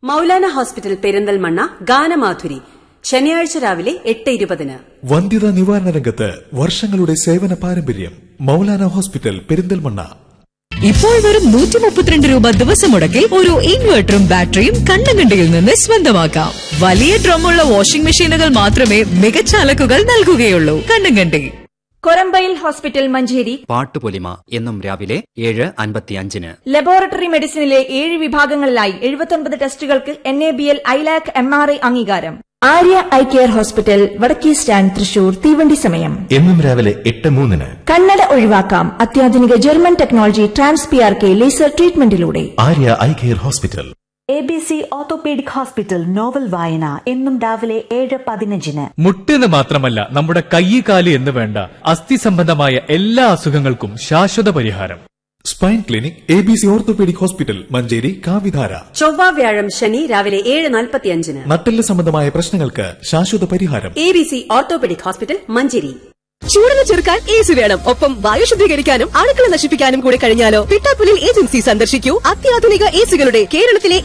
Maulana hospital Perinthalmanna ഗാനമാധുരി ശനിയാഴ്ച രാവിലെ എട്ട് ഇരുപതിന് വന്ധ്യതാ നിവാരണ രംഗത്ത് വർഷങ്ങളുടെ സേവന പാരമ്പര്യം മൗലാന ഹോസ്പിറ്റൽ പെരിന്തൽമണ്ണ ഇപ്പോൾ വെറും നൂറ്റി മുപ്പത്തിരണ്ട് രൂപ ദിവസം മുടക്കിൽ ഒരു ഇൻവെർട്ടറും ബാറ്ററിയും കണ്ണങ്കണ്ടിയിൽ നിന്ന് സ്വന്തമാക്കാം വലിയ ഡ്രമ്മുള്ള വാഷിംഗ് മെഷീനുകൾ മാത്രമേ മികച്ച അലക്കുകൾ നൽകുകയുള്ളൂ കണ്ണങ്കണ്ടി കൊരമ്പയിൽ ഹോസ്പിറ്റൽ മഞ്ചേരി പാട്ടുപൊലിമ എന്നും രാവിലെ ഏഴ് അൻപത്തിയഞ്ചിന് ലബോറട്ടറി മെഡിസിനിലെ ഏഴ് വിഭാഗങ്ങളിലായി എഴുപത്തൊൻപത് ടെസ്റ്റുകൾക്ക് N A B L ILAC M R I അംഗീകാരം ആര്യ ഐ കെയർ ഹോസ്പിറ്റൽ വടക്കേ സ്റ്റാൻഡ് തൃശൂർ തീവണ്ടി സമയം എന്നും രാവിലെ എട്ട് മൂന്നിന് കണ്ണട ഒഴിവാക്കാം അത്യാധുനിക German technology trans P R K laser ട്രീറ്റ്മെന്റിലൂടെ Arya eye care hospital A B C orthopaedic hospital novel വായന എന്നും രാവിലെ ഏഴ് പതിനഞ്ചിന് മുട്ടെന്ന് മാത്രമല്ല നമ്മുടെ കൈ കാല് എന്ന് വേണ്ട അസ്ഥി സംബന്ധമായ എല്ലാ അസുഖങ്ങൾക്കും ശാശ്വത പരിഹാരം spine clinic A B C orthopaedic hospital Manjeri കാവിധാര ചൊവ്വ വ്യാഴം ശനി രാവിലെ ഏഴ് നാൽപ്പത്തിയഞ്ചിന് നട്ടെല്ല് സംബന്ധമായ പ്രശ്നങ്ങൾക്ക് ശാശ്വത പരിഹാരം A B C orthopaedic hospital Manjeri ചൂടിനെ ചെറുക്കാൻ എ സി വേണം ഒപ്പം വായു ശുദ്ധീകരിക്കാനും അണുക്കളെ നശിപ്പിക്കാനും കൂടി കഴിഞ്ഞാലോ പിട്ടാപ്പുലിൽ ഏജൻസി സന്ദർശിക്കൂ അത്യാധുനിക എ സികളുടെ കേരളത്തിലെ